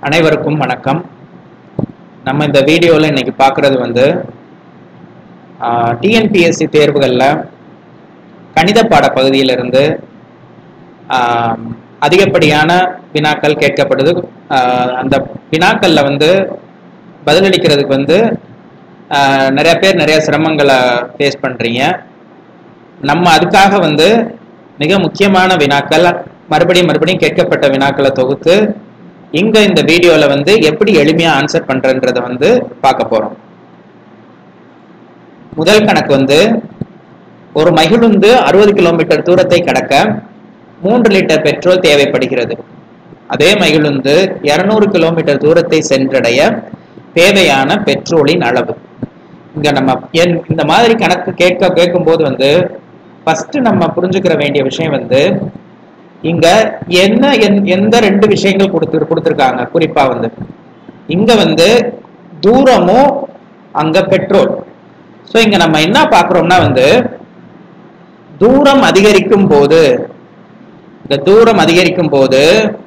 அனைவருக்கும் வணக்கம் நம்ம இந்த வீடியோவில் இன்னைக்கு பார்க்குறது வந்து டிஎன்பிஎஸ்சி தேர்வுகளில் கணித பாட பகுதியிலிருந்து ஆஹ், அதிகப்படியான வினாக்கள் கேட்கப்படுது ஆஹ், அந்த வினாக்களில் வந்து பதிலளிக்கிறதுக்கு வந்து ஆஹ், நிறைய பேர் நிறைய சிரமங்களை ஃபேஸ் பண்ணுறீங்க நம்ம அதுக்காக வந்து மிக முக்கியமான வினாக்கள் மறுபடியும் மறுபடியும் கேட்கப்பட்ட வினாக்களை தொகுத்து இங்க இந்த வீடியோல வந்து எப்படி எளிமையா ஆன்சர் பண்றன்றத வந்து பார்க்க போறோம் முதல் கணக்கு வந்து ஒரு மகிழுந்து அறுபது கிலோமீட்டர் தூரத்தை கடக்க மூன்று லிட்டர் பெட்ரோல் தேவைப்படுகிறது அதே மகிழுந்து இருநூறு கிலோமீட்டர் தூரத்தை சென்றடைய தேவையான பெட்ரோலின் அளவு இங்க நம்ம என் இந்த மாதிரி கணக்கு கேட்க கேட்கும்போது வந்து ஃபர்ஸ்ட் நம்ம புரிஞ்சுக்கிற வேண்டிய விஷயம் வந்து இங்க என்ன என்- எந்த ரெண்டு விஷயங்கள் கொடுத்து கொடுத்துருக்காங்க குறிப்பா வந்து இங்க வந்து தூரமும் அங்க பெட்ரோல் ஸோ இங்க நம்ம என்ன பார்க்குறோம்னா வந்து தூரம் அதிகரிக்கும் போது இந்த தூரம் அதிகரிக்கும் போது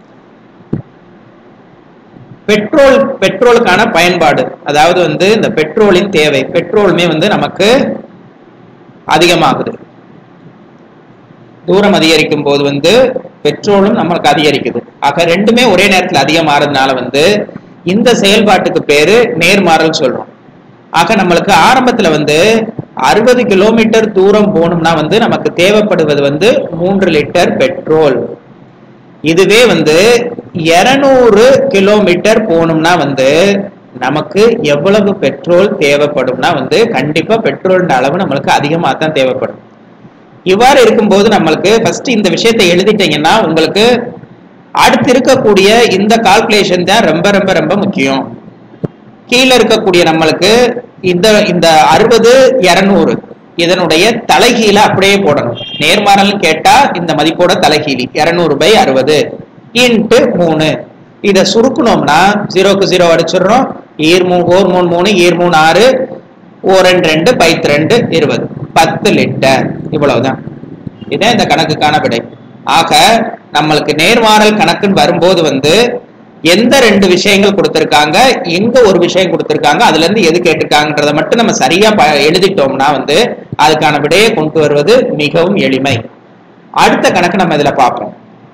பெட்ரோல் பெட்ரோலுக்கான பயன்பாடு அதாவது வந்து இந்த பெட்ரோலின் தேவை பெட்ரோலுமே வந்து நமக்கு அதிகமாகுது தூரம் அதிகரிக்கும் போது வந்து பெட்ரோலும் நம்மளுக்கு அதிகரிக்குது ஆக ரெண்டுமே ஒரே நேரத்தில் அதிகமாறதுனால வந்து இந்த செயல்பாட்டுக்கு பேரு நேர்மாறல் சொல்றோம் ஆக நம்மளுக்கு ஆரம்பத்துல வந்து அறுபது கிலோமீட்டர் தூரம் போகணும்னா வந்து நமக்கு தேவைப்படுவது வந்து மூன்று லிட்டர் பெட்ரோல் இதுவே வந்து 200 கிலோமீட்டர் போகணும்னா வந்து நமக்கு எவ்வளவு பெட்ரோல் தேவைப்படும்னா வந்து கண்டிப்பா பெட்ரோல் அளவு நம்மளுக்கு அதிகமாக தான் தேவைப்படும் இவ்வாறு இருக்கும்போது நம்மளுக்கு ஃபர்ஸ்ட் இந்த விஷயத்தை எழுதிட்டீங்கன்னா உங்களுக்கு அடுத்து இருக்கக்கூடிய இந்த கால்குலேஷன் தான் ரொம்ப ரொம்ப ரொம்ப முக்கியம் கீழே இருக்கக்கூடிய நம்மளுக்கு இந்த இந்த அறுபது இரநூறு இதனுடைய தலைகீழ அப்படியே போடணும் நேர்மாறல் கேட்டா இந்த மதிப்போட தலைகீழி இரநூறு பை அறுபது இன்ட்டு மூணு இதை சுருக்கணும்னா ஜீரோக்கு ஜீரோ அடிச்சிடுறோம் ஈர் மூணு ஓர் மூணு மூணு ஈர் மூணு ஆறு ஓ ரெண்டு ரெண்டு பைத்து ரெண்டு இருபது பத்து லிட்டர் இவ்வளவுதான் இதான் இந்த கணக்குக்கான விடை ஆக நம்மளுக்கு நேர்மாறல் கணக்குன்னு வரும்போது வந்து எந்த ரெண்டு விஷயங்கள் கொடுத்திருக்காங்க எங்க ஒரு விஷயம் கொடுத்திருக்காங்க அதுல இருந்து எது கேட்டிருக்காங்கன்றத மட்டும் நம்ம சரியா ப- எழுதிட்டோம்னா வந்து அதுக்கான விடையை கொண்டு வருவது மிகவும் எளிமை அடுத்த கணக்கு நம்ம இதுல பார்ப்போம்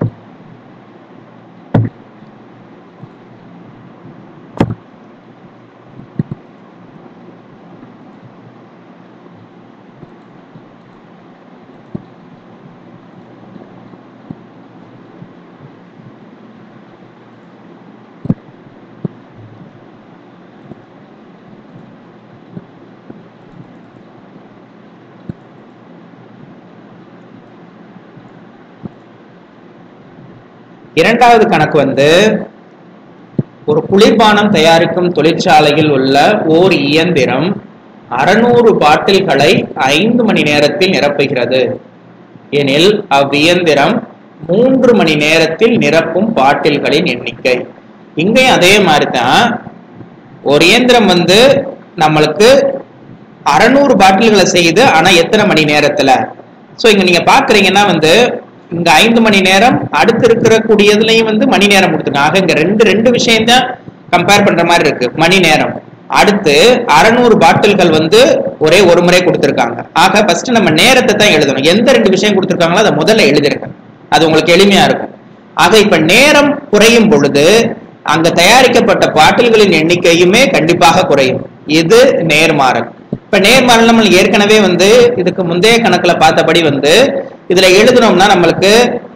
இரண்டாவது கணக்கு வந்து ஒரு குளிர்பானம் தயாரிக்கும் தொழிற்சாலையில் உள்ள ஓர் இயந்திரம் அறுநூறு பாட்டில்களை ஐந்து மணி நேரத்தில் நிரப்புகிறது எனில் அவ்வியந்திரம் மூன்று மணி நேரத்தில் நிரப்பும் பாட்டில்களின் எண்ணிக்கை இங்கேயும் அதே மாதிரி தான் ஒரு இயந்திரம் வந்து நம்மளுக்கு அறநூறு பாட்டில்களை செய்யுது ஆனா எத்தனை மணி நேரத்துல சோ இங்க நீங்க பாக்குறீங்கன்னா வந்து இங்க ஐந்து மணி நேரம் அடுத்து இருக்கிற கூடியதுலயும் வந்து மணி நேரம் கொடுத்துருக்காங்க ஆக இங்க ரெண்டு ரெண்டு விஷயம் தான் கம்பேர் பண்ற மாதிரி இருக்கு மணி நேரம் அடுத்து அறநூறு பாட்டில்கள் வந்து ஒரே ஒரு முறை கொடுத்துருக்காங்க ஆக ஃபர்ஸ்ட் நம்ம நேரத்தை தான் எழுதணும் எந்த ரெண்டு விஷயம் கொடுத்துருக்காங்களோ அதை முதல்ல எழுதிருங்க அது உங்களுக்கு எளிமையா இருக்கும் ஆக இப்ப நேரம் குறையும் பொழுது அங்க தயாரிக்கப்பட்ட பாட்டில்களின் எண்ணிக்கையுமே கண்டிப்பாக குறையும் இது நேர்மாறல் இப்ப நேர்மாறல் நம்ம ஏற்கனவே வந்து இதுக்கு முந்தைய கணக்குல பார்த்தபடி வந்து இதுல எழுதணும்னா நம்மளுக்கு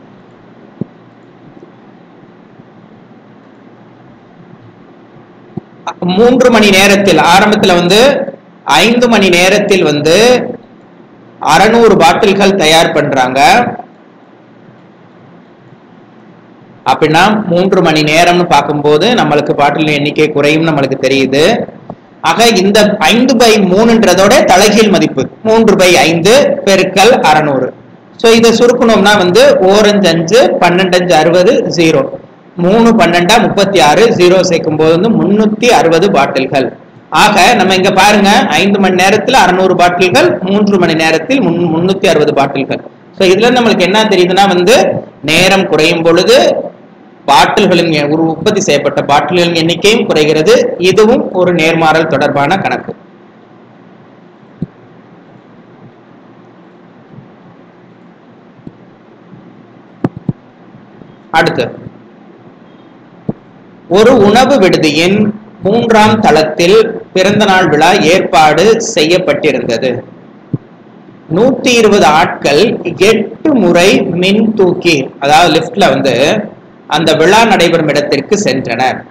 மூன்று மணி நேரத்தில் ஆரம்பத்துல வந்து ஐந்து மணி நேரத்தில் வந்து அறநூறு பாட்டில்கள் தயார் பண்றாங்க அப்படின்னா மூன்று மணி நேரம்னு பார்க்கும்போது நம்மளுக்கு பாட்டில் எண்ணிக்கை குறையும் நம்மளுக்கு தெரியுது ஆக இந்த ஐந்து பை மூணுன்றதோட தலைகீழ் மதிப்பு மூன்று பை ஐந்து பெருக்கல் அறநூறு ஸோ இதை சுருக்கணும்னா வந்து ஓரஞ்சு அஞ்சு பன்னெண்டு அஞ்சு அறுபது ஜீரோ மூணு பன்னெண்டா முப்பத்தி ஆறு ஜீரோ சேர்க்கும் போது வந்து முன்னூத்தி அறுபது பாட்டில்கள் ஆக நம்ம இங்க பாருங்க ஐந்து மணி நேரத்தில் அறுநூறு பாட்டில்கள் மூன்று மணி நேரத்தில் முன் முன்னூத்தி அறுபது பாட்டில்கள் ஸோ இதுல நம்மளுக்கு என்ன தெரியுதுன்னா வந்து நேரம் குறையும் பொழுது பாட்டில்களின் எ- ஒரு உற்பத்தி செய்யப்பட்ட பாட்டில்களின் எண்ணிக்கையும் குறைகிறது இதுவும் ஒரு நேர்மாறல் தொடர்பான கணக்கு அடுத்து ஒரு உணவு விடுதியின் மூன்றாம் தளத்தில் பிறந்தநாள் விழா ஏற்பாடு செய்யப்பட்டிருந்தது நூத்தி இருபது ஆட்கள் எட்டு முறை மின் தூக்கி அதாவது லிப்ட்ல வந்து அந்த விழா நடைபெறும் இடத்திற்கு சென்றனர்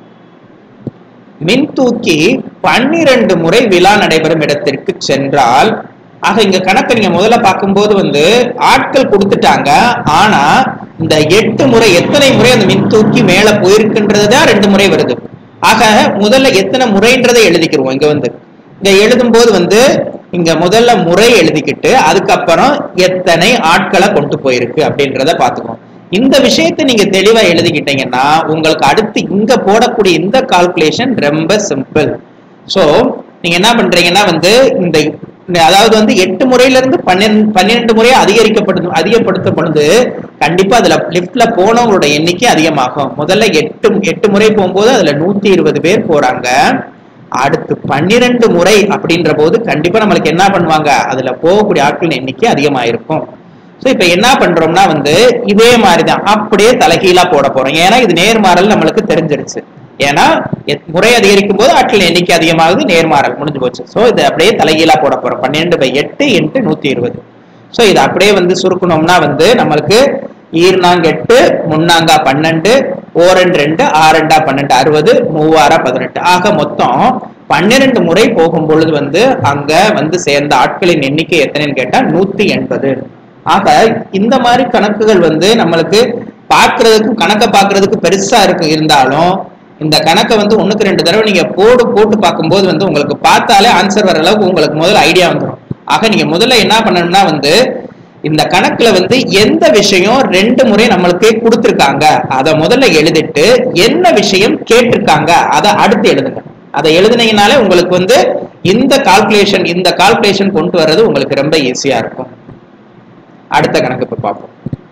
மின் தூக்கி பன்னிரண்டு முறை விழா நடைபெறும் இடத்திற்கு சென்றால் ஆக இங்க கணக்கு நீங்க முதல்ல பார்க்கும்போது வந்து ஆட்கள் கொடுத்துட்டாங்க ஆனா இந்த எட்டு முறை எத்தனை முறை அந்த மின் தூக்கி மேல போயிருக்குன்றது தான் ரெண்டு முறை வருது ஆக முதல்ல எத்தனை முறைன்றதை எழுதிக்கிருவோம் இங்க வந்து இங்க எழுதும் போது வந்து இங்க முதல்ல முறை எழுதிக்கிட்டு அதுக்கப்புறம் எத்தனை ஆட்களை கொண்டு போயிருக்கு அப்படின்றத பாத்துக்கோம் இந்த விஷயத்தை நீங்க தெளிவா எழுதிக்கிட்டீங்கன்னா உங்களுக்கு அடுத்து இங்க போடக்கூடிய இந்த கால்குலேஷன் ரொம்ப சிம்பிள் சோ நீங்க என்ன பண்றீங்கன்னா வந்து இந்த இந்த அதாவது வந்து எட்டு முறையில இருந்து பன்னெண்டு பன்னிரெண்டு முறையா அதிகரிக்கப்படுது அதிகப்படுத்தப்படுது கண்டிப்பா அதுல லிப்ட்ல போனவங்களோட எண்ணிக்கை அதிகமாகும் முதல்ல எட்டு எட்டு முறை போகும்போது அதுல நூத்தி இருபது பேர் போறாங்க அடுத்து பன்னிரெண்டு முறை அப்படின்ற போது கண்டிப்பா நம்மளுக்கு என்ன பண்ணுவாங்க அதுல போகக்கூடிய ஆட்களின் எண்ணிக்கை அதிகமாயிருக்கும் சோ இப்ப என்ன பண்றோம்னா வந்து இதே மாதிரிதான் அப்படியே தலைகீழா போட போறோம் ஏன்னா இது நேர்மாறல் நம்மளுக்கு தெரிஞ்சிருச்சு ஏன்னா எத்- முறை அதிகரிக்கும் போது ஆட்கள் எண்ணிக்கை அதிகமாகுது நேர்மாறல் முடிஞ்சு போச்சு சோ இது அப்படியே தலைகீழா போட போறோம் பன்னிரெண்டு பை எட்டு இன்ட்டு நூத்தி இருபது சோ இது அப்படியே வந்து சுருக்கணும்னா வந்து நம்மளுக்கு ஈர்னாங்க எட்டு முன்னாங்கா பன்னெண்டு ஓரண்டு ரெண்டு ஆறண்டா பன்னெண்டு அறுபது மூவாரா பதினெட்டு ஆக மொத்தம் பன்னிரண்டு முறை போகும் பொழுது வந்து அங்க வந்து சேர்ந்த ஆட்களின் எண்ணிக்கை எத்தனைன்னு கேட்டா நூத்தி எண்பது ஆக இந்த மாதிரி கணக்குகள் வந்து நம்மளுக்கு பார்க்கிறதுக்கு கணக்கை பார்க்கிறதுக்கு பெருசா இருக்கு இருந்தாலும் இந்த கணக்கை வந்து ஒண்ணுக்கு ரெண்டு தடவை நீங்க போடு போட்டு பார்க்கும்போது வந்து உங்களுக்கு பார்த்தாலே ஆன்சர் வர அளவுக்கு உங்களுக்கு முதல்ல ஐடியா வந்துடும் ஆக நீங்க முதல்ல என்ன பண்ணணும்னா வந்து இந்த கணக்குல வந்து எந்த விஷயம் ரெண்டு முறை நம்மளுக்கு கொடுத்துருக்காங்க அதை முதல்ல எழுதிட்டு என்ன விஷயம் கேட்டிருக்காங்க அதை அடுத்து எழுதுங்க அதை எழுதுனீங்கனாலே உங்களுக்கு வந்து இந்த கால்குலேஷன் இந்த கால்குலேஷன் கொண்டு வர்றது உங்களுக்கு ரொம்ப ஈஸியா இருக்கும் அடுத்த கணக்கு இப்ப பார்ப்போம்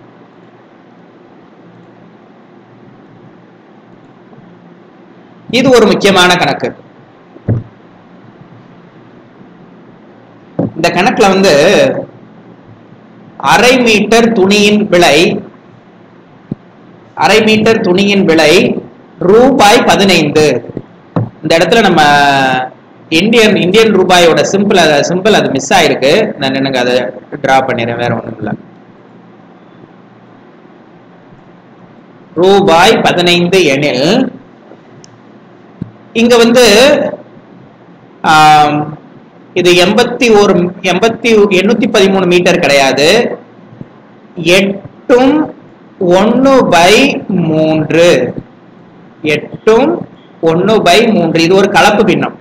இது ஒரு முக்கியமான கணக்கு இந்த கணக்குல வந்து அரை மீட்டர் துணியின் விலை அரை மீட்டர் துணியின் விலை ரூபாய் பதினைந்து இந்த இடத்துல நம்ம இந்தியன் இந்தியன் ரூபாயோட சிம்பிள் சிம்பிள் அது மிஸ் ஆயிருக்கு நான் எனக்கு அதை டிரா பண்ணிடுறேன் வேற ஒண்ணும் இல்லை ரூபாய் பதினைந்து எனில் இங்க வந்து ஆம், இது எண்பத்தி ஒரு எண்பத்தி எண்ணூத்தி பதிமூணு மீட்டர் கிடையாது எட்டும் ஒன்னு பை மூன்று எட்டும் ஒன்னு பை மூன்று இது ஒரு கலப்பு பின்னம்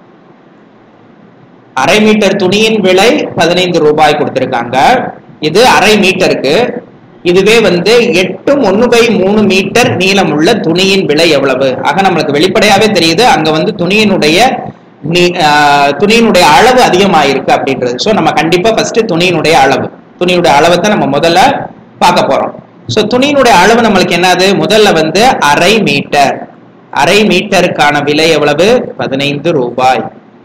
அரை மீட்டர் துணியின் விலை பதினைந்து ரூபாய் கொடுத்திருக்காங்க இது அரை மீட்டருக்கு இதுவே வந்து எட்டும் ஒன்னு பை மூணு மீட்டர் நீளமுள்ள துணியின் விலை எவ்வளவு ஆக நம்மளுக்கு வெளிப்படையாவே தெரியுது அங்க வந்து துணியினுடைய நீ- ஆஹ் துணியினுடைய அளவு அதிகமாயிருக்கு அப்படின்றது ஸோ நம்ம கண்டிப்பா ஃபர்ஸ்ட் துணியினுடைய அளவு துணியுடைய அளவை தான் நம்ம முதல்ல பார்க்க போறோம் ஸோ துணியினுடைய அளவு நம்மளுக்கு என்னது முதல்ல வந்து அரை மீட்டர் அரை மீட்டருக்கான விலை எவ்வளவு பதினைந்து ரூபாய்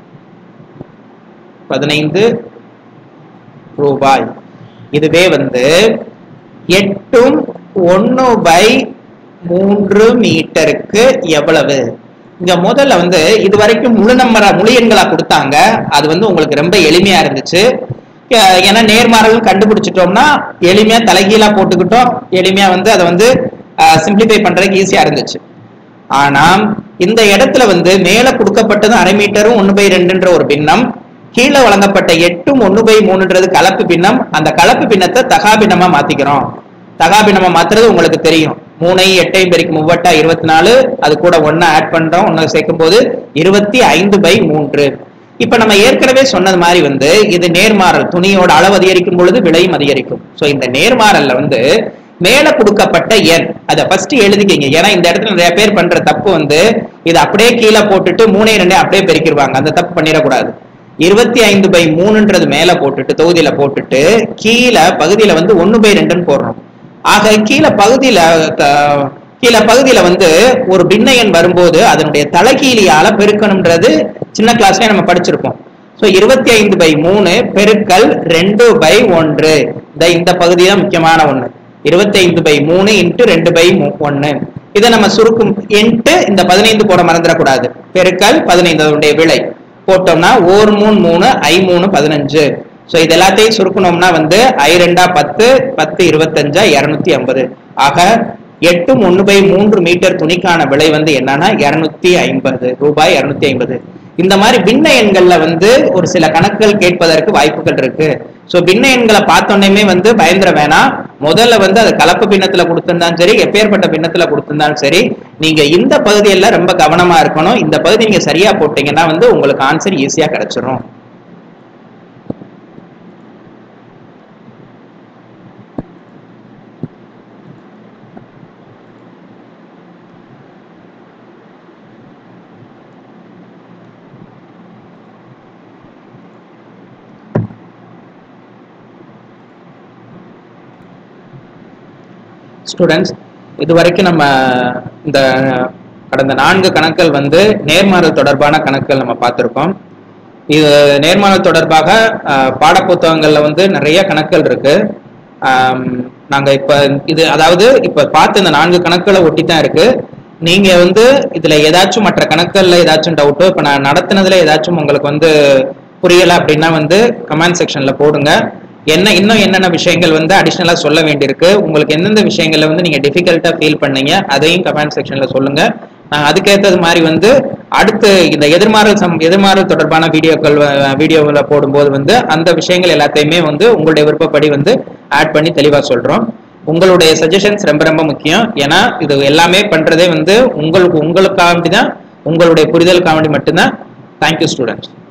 பதினைந்து ரூபாய் இதுவே வந்து எட்டும் ஒன்னு பை மூன்று மீட்டருக்கு எவ்வளவு இங்க முதல்ல வந்து இது வரைக்கும் முழு நம்பரா முழு எண்களா கொடுத்தாங்க அது வந்து உங்களுக்கு ரொம்ப எளிமையா இருந்துச்சு அஹ் ஏன்னா நேர்மாறல் கண்டுபிடிச்சிட்டோம்னா எளிமையா தலைகீழா போட்டுக்கிட்டோம் எளிமையா வந்து அதை வந்து சிம்பிளிஃபை பண்றதுக்கு ஈஸியா இருந்துச்சு ஆனா இந்த இடத்துல வந்து மேல கொடுக்கப்பட்டது அரை மீட்டரும் ஒன்னு பை ரெண்டுன்ற ஒரு பின்னம் கீழே வழங்கப்பட்ட எட்டும் ஒன்னு பை மூணுன்றது கலப்பு பின்னம் அந்த கலப்பு பின்னத்தை தகா பின்னமா மாத்திக்கிறோம் தகா பின்னமா மாத்துறது உங்களுக்கு தெரியும் மூணையும் எட்டையும் பெருக்கி மூவட்டா இருபத்தி நாலு அது கூட ஒன்னு ஆட் பண்றோம் ஒன்னு சேர்க்கும் போது இருபத்தி ஐந்து பை மூன்று இப்ப நம்ம ஏற்கனவே சொன்னது மாதிரி வந்து இது நேர்மாறல் துணியோட அளவு அதிகரிக்கும் பொழுது விலையும் அதிகரிக்கும் சோ இந்த நேர்மாறல்ல வந்து மேல கொடுக்கப்பட்ட எண் அதை ஃபர்ஸ்ட் எழுதிக்கிங்க ஏன்னா இந்த இடத்துல நிறைய பேர் பண்ற தப்பு வந்து இது அப்படியே கீழே போட்டுட்டு மூணே ரெண்டே அப்படியே பெருக்கிடுவாங்க அந்த தப்பு பண்ணிடக்கூடாது இருபத்தி ஐந்து பை மூணுன்றது மேல போட்டுட்டு தொகுதியில போட்டுட்டு கீழே பகுதியில வந்து ஒன்னு பை ரெண்டுன்னு போடுறோம் ஆக கீழே பகுதியில க- கீழே பகுதியில வந்து ஒரு பின்ன எண் வரும்போது அதனுடைய தலைகீழியால பெருக்கணும்ன்றது சின்ன கிளாஸ்ல நம்ம படிச்சிருப்போம் ஸோ இருபத்தி ஐந்து பை மூணு பெருக்கல் ரெண்டு பை ஒன்று இந்த இந்த பகுதி தான் முக்கியமான ஒண்ணு இருபத்தி ஐந்து பை மூணு இன்ட்டு ரெண்டு பை ஒன்னு இதை நம்ம சுருக்கும் இன்ட்டு இந்த பதினைந்து போட மறந்துடக்கூடாது பெருக்கல் பதினைந்து அதனுடைய விலை போட்டோம்னா ஓர் மூணு மூணு ஐ மூணு பதினஞ்சு ஸோ இது எல்லாத்தையும் சுருக்கணும்னா வந்து ஐ ரெண்டா பத்து பத்து இருபத்தஞ்சா இருநூத்தி ஐம்பது ஆக எட்டும் ஒன்று பை மூன்று மீட்டர் துணிக்கான விலை வந்து என்னன்னா இருநூத்தி ஐம்பது ரூபாய் இருநூத்தி ஐம்பது இந்த மாதிரி பின்ன எண்கள்ல வந்து ஒரு சில கணக்குகள் கேட்பதற்கு வாய்ப்புகள் இருக்கு ஸோ பின்ன எண்களை பார்த்தோன்னே வந்து பயந்துட வேணாம் முதல்ல வந்து அது கலப்பு பின்னத்துல கொடுத்திருந்தாலும் சரி எப்பேற்பட்ட பின்னத்துல கொடுத்திருந்தாலும் சரி நீங்க இந்த பகுதியெல்லாம் ரொம்ப கவனமா இருக்கணும் இந்த பகுதி நீங்க சரியா போட்டீங்கன்னா வந்து உங்களுக்கு ஆன்சர் ஈஸியா கிடைச்சிரும் ஸ்டூடெண்ட்ஸ் இது வரைக்கும் நம்ம இந்த கடந்த நான்கு கணக்குகள் வந்து நேர்மாறல் தொடர்பான கணக்குகள் நம்ம பார்த்துருக்கோம் இது நேர்மாறல் தொடர்பாக அஹ், பாடப்புத்தகங்கள்ல வந்து நிறைய கணக்குகள் இருக்கு ஆம், நாங்க இப்ப இது அதாவது இப்ப பார்த்த இந்த நான்கு கணக்குகளை ஒட்டி தான் இருக்கு நீங்க வந்து இதுல ஏதாச்சும் மற்ற கணக்குகள்ல ஏதாச்சும் டவுட்டோ இப்ப நான் நடத்தினதுல ஏதாச்சும் உங்களுக்கு வந்து புரியல அப்படின்னா வந்து கமெண்ட் செக்ஷன்ல போடுங்க என்ன இன்னும் என்னென்ன விஷயங்கள் வந்து அடிஷ்னலா சொல்ல வேண்டியிருக்கு உங்களுக்கு எந்தெந்த விஷயங்கள்ல வந்து நீங்க டிஃபிகல்ட்டா ஃபீல் பண்ணீங்க அதையும் கமெண்ட் செக்ஷன்ல சொல்லுங்க நான் அதுக்கேற்றது மாதிரி வந்து அடுத்து இந்த எதிர்மாறல் சம் எதிர்மாறல் தொடர்பான வீடியோக்கள் வீடியோவில் போடும்போது வந்து அந்த விஷயங்கள் எல்லாத்தையுமே வந்து உங்களுடைய விருப்பப்படி வந்து ஆட் பண்ணி தெளிவா சொல்றோம் உங்களுடைய சஜஷன்ஸ் ரொம்ப ரொம்ப முக்கியம் ஏன்னா இது எல்லாமே பண்றதே வந்து உங்களுக்கு உங்களுக்காண்டி தான் உங்களுடைய புரிதலுக்காண்டி மட்டும்தான் தேங்க்யூ ஸ்டூடெண்ட்ஸ்